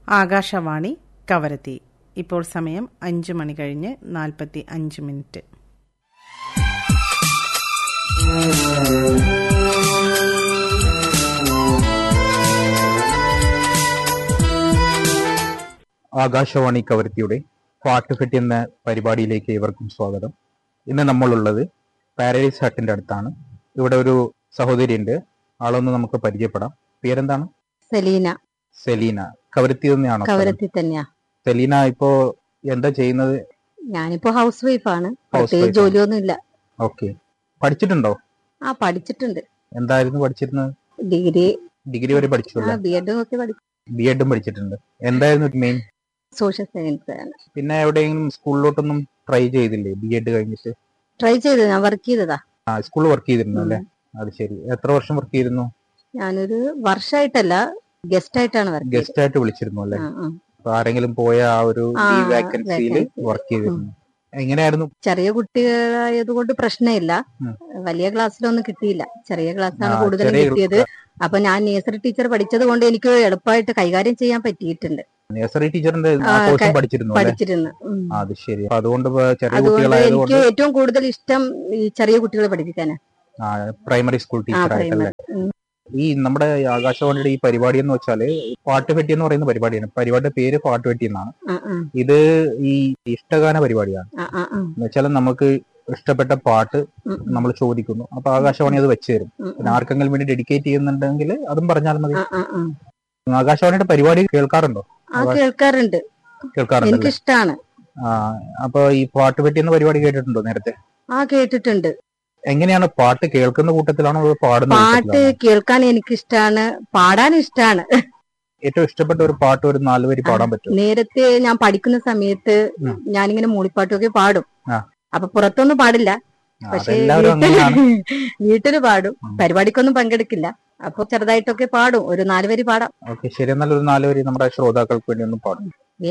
ആകാശവാണി കവരത്തി ഇപ്പോൾ സമയം അഞ്ച് മണി കഴിഞ്ഞ് നാൽപ്പത്തി അഞ്ച് മിനിറ്റ് ആകാശവാണി കവരത്തിയുടെ പാട്ടുഫെട്ടി എന്ന പരിപാടിയിലേക്ക് ഏവർക്കും സ്വാഗതം ഇന്ന് നമ്മളുള്ളത് പാരഡൈസ് ഹട്ടിന്റെ അടുത്താണ് ഇവിടെ ഒരു സഹോദരി ഉണ്ട് ആളൊന്ന് നമുക്ക് പരിചയപ്പെടാം പേരെന്താണ് സെലീന സെലീന കവരത്തി തന്നെയാണോ സ്ഥലം? കവരത്തി തന്നെയാ സെലീന ഇപ്പോ എന്താ ചെയ്യുന്നത് ഞാനിപ്പോ ഹൗസ് വൈഫാണ് wife പ്രത്യേകിച്ച് ആണ്. ജോലിയൊന്നും ഇല്ല ഓക്കെ പഠിച്ചിട്ടുണ്ടോ ആ പഠിച്ചിട്ടുണ്ട് എന്തായിരുന്നു പഠിച്ചിരുന്നത് ഡിഗ്രി ഡിഗ്രി വരെ പഠിച്ചുള്ള ബി എഡും ഒക്കെ പഠിച്ചു ബി എഡും പഠിച്ചിട്ടുണ്ട് എന്തായിരുന്നു മെയിൻ സോഷ്യൽ സയൻസ് ആണ് പിന്നെ എവിടെയെങ്കിലും സ്കൂളിലോട്ടൊന്നും ട്രൈ ചെയ്തില്ലേ ബി എഡ് കഴിഞ്ഞിട്ട് ട്രൈ ചെയ്ത് ഞാൻ വർക്ക് ചെയ്തതാ ആ സ്കൂളിൽ വർക്ക് ചെയ്തിരുന്നു അല്ലേ അത് ശരി എത്ര വർഷം വർക്ക് ചെയ്തിരുന്നു ഞാനൊരു വർഷമായിട്ടല്ല ഗസ്റ്റ് ആയിട്ടാണ് വർക്ക് ചെയ്തത് ഗസ്റ്റ് ആയിട്ട് വിളിച്ചിരുന്നു അല്ലേ ആ, ആ. അപ്പൊ ആരെങ്കിലും പോയ ആ ഒരു ആ, ഈ വാക്കൻസിയിൽ vacancy. വർക്ക് ചെയ്തിരുന്നു എങ്ങനെയായിരുന്നു ചെറിയ കുട്ടികളായത് കൊണ്ട് പ്രശ്നമില്ല ഉം. വലിയ ക്ലാസ്സിലൊന്നും കിട്ടിയില്ല ചെറിയ ക്ലാസ്സാണ് ആ, കൂടുതലും ചെറിയ കിട്ടിയത് അപ്പൊ ഞാൻ നേഴ്സറി ടീച്ചർ പഠിച്ചത് കൊണ്ട് എനിക്ക് എളുപ്പമായിട്ട് കൈകാര്യം ചെയ്യാൻ പറ്റിയിട്ടുണ്ട് നഴ്സറി ടീച്ചറിന്റെ ആ, കോഴ്സും ക- പഠിച്ചിരുന്നു അല്ലേ പഠിച്ചിരുന്നു ഉം. ആ, അത് ശരി അപ്പൊ അതുകൊണ്ട് ഇപ്പൊ ചെറിയ അതുകൊണ്ട് കുട്ടികളായതുകൊണ്ട് എനിക്ക് ഏറ്റവും കൂടുതൽ ഇഷ്ടം ഈ ചെറിയ കുട്ടികളെ പഠിപ്പിക്കാനാ പ്രൈമറി സ്കൂൾ ആ ടീച്ചർ ആയിട്ടല്ലേ പ്രൈമറി ഉം. ഈ നമ്മുടെ ആകാശവാണിയുടെ ഈ പരിപാടി എന്ന് വെച്ചാല് പാട്ടുപെട്ടി എന്ന് പറയുന്ന പരിപാടിയാണ് പരിപാടിയുടെ പേര് പാട്ടുപെട്ടി എന്നാണ് ആ, ആ, ഇത് ഈ ഇഷ്ടഗാന പരിപാടിയാണ് ആ, ആ, ആ. എന്ന് വെച്ചാൽ നമുക്ക് ഇഷ്ടപ്പെട്ട പാട്ട് ഉം, ഉം, നമ്മൾ ചോദിക്കുന്നു അപ്പൊ ആകാശവാണി അത് വെച്ച് തരും ഉം, പിന്നെ ആർക്കെങ്കിലും വേണ്ടി ഡെഡിക്കേറ്റ് ചെയ്യുന്നുണ്ടെങ്കിൽ അതും പറഞ്ഞാൽ മതി ആ, ആ, ആ. ആകാശവാണിയുടെ പരിപാടി കേൾക്കാറുണ്ടോ ആ കേൾക്കാറുണ്ട് കേൾക്കാറുണ്ടല്ലേ എനിക്കിഷ്ടാണ് ആ അപ്പൊ ഈ പാട്ട് പെട്ടി എന്ന പരിപാടി കേട്ടിട്ടുണ്ടോ നേരത്തെ ആ കേട്ടിട്ടുണ്ട് എങ്ങനെയാണ് പാട്ട് കേൾക്കുന്ന കൂട്ടത്തിലാണോ അതോ പാടുന്ന പാട്ട് കൂട്ടത്തിലാണോ കേൾക്കാൻ എനിക്കിഷ്ടാണ് പാടാൻ ഇഷ്ടാണ് ഏറ്റവും ഇഷ്ടപ്പെട്ട ഒരു പാട്ട് ഒരു നാല് വരി പാടാൻ പറ്റും നേരത്തെ ഞാൻ പഠിക്കുന്ന സമയത്ത് ഉം. ഞാനിങ്ങനെ മൂളിപ്പാട്ടൊക്കെ പാടും ആ. അപ്പൊ പുറത്തൊന്നും പാടില്ല പക്ഷേ അതെല്ലാവരും അങ്ങനെയാണ് വീട്ടില് പാടും ഉം. പരിപാടിക്കൊന്നും പങ്കെടുക്കില്ല അപ്പൊ ചെറുതായിട്ടൊക്കെ പാടും ഒരു നാല് വരി പാടാം ഓക്കെ ശരി എന്നാലും ഒരു നാല് വരി നമ്മുടെ ശ്രോതാക്കൾക്ക് വേണ്ടി ഒന്ന് പാടും